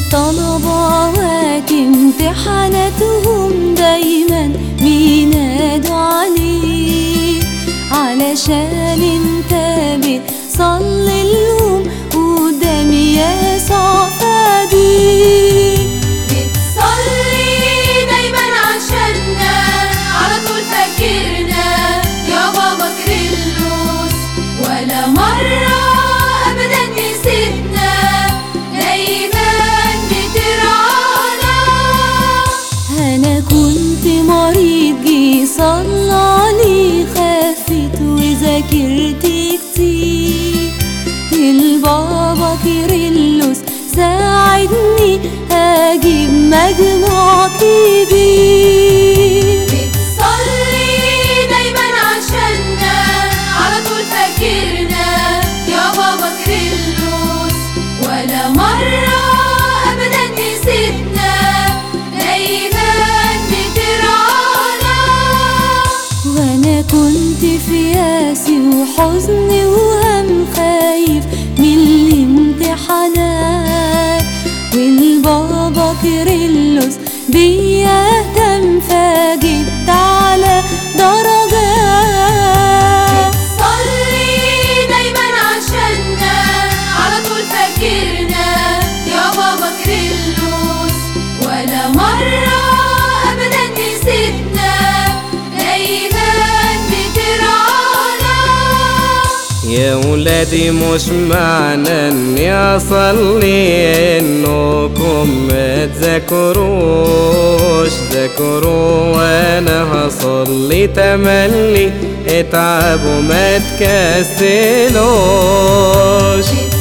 طلبات امتحاناتهم دايما بينادوا عليه علشان انت بتصلي لهم قدام يسوع فديك بتصلي دايما عشاننا على طول فاكرنا يا بابا كريلوس ولا مرة أبدا نسيتنا دايما بترعانا انا كنت مريض جه صلالي خفت وذاكرت كتير البابا كيرلس ساعدني اجيب مجموع كبير بتصلي دايما عشاننا على طول فاكرنا يا بابا كريلوس ولا مرة أبدا نسيتنا دايما بترعانا وانا كنت في ياسي وحزن وهم خايف من الامتحانات والبابا كيرلس بيهتم فجبت على درجات صلي دايما عشاننا على طول فاكرنا يا بابا كريلوس ولا مرة أبدا نسيتنا دايما بترعانا يا ولادي مش معنى اني اصلي انكم ما تذاكروش ذاكروا وانا هصلي تملي اتعبوا ما تكسلوش